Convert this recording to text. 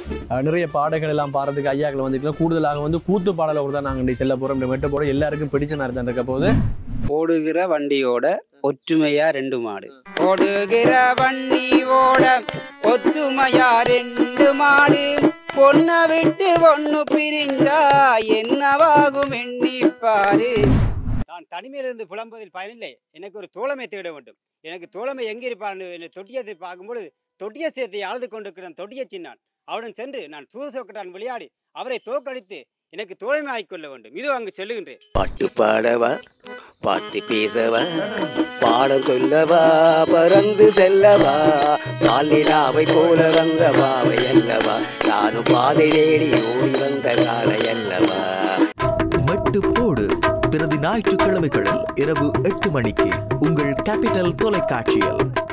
அஹ், நிறைய பாடல்கள் எல்லாம் பாடுறதுக்கு ஐயாக்கள் வந்துக்கலாம் கூடுதலாக வந்து கூத்து பாடலோடு தான் நாங்கள் இன்றைக்கு செல்ல போகிறோம் இந்த மெட்டு போட எல்லாருக்கும் பிடிச்ச நேரம் தான் இருக்க போது ஓடுகிற வண்டியோட ஒற்றுமையா ரெண்டு மாடு ஓடுகிற வண்டியோட ஒற்றுமையா ரெண்டு மாடு பொண்ண விட்டு ஒண்ணு பிரிஞ்சா என்னவாகும் எண்ணிப்பாரு நான் தனிமையிலிருந்து புலம்புவதில் பயனில்லை எனக்கு ஒரு தோழமை தேட வேண்டும் எனக்கு தோழமை எங்கே இருப்பார் என்னை தொட்டியத்தை பார்க்கும்பொழுது தொட்டிய சேர்த்தை அழுது கொண்டிருக்கிற தொட்டிய சின்னான் அவனுடன் சென்று நான் தூது சொக்கட்டான் விளையாடி அவரை தோற்கடித்து எனக்கு தோழமை ஆக்கிக்கொள்ள வேண்டும் இது அங்கு செல்லுகின்றேன் பாட்டு பாடவா பாட்டு பேசவா பாடம் சொல்லவா பறந்து செல்லவா பாலினாவை போல வந்த பாவை அல்லவா நானும் பாதை தேடி ஓடி வந்த காலை அல்லவா மட்டு போடு பிரதி ஞாயிற்றுக்கிழமைகளில் இரவு எட்டு மணிக்கு உங்கள் கேபிட்டல் தொலைக்காட்சியில்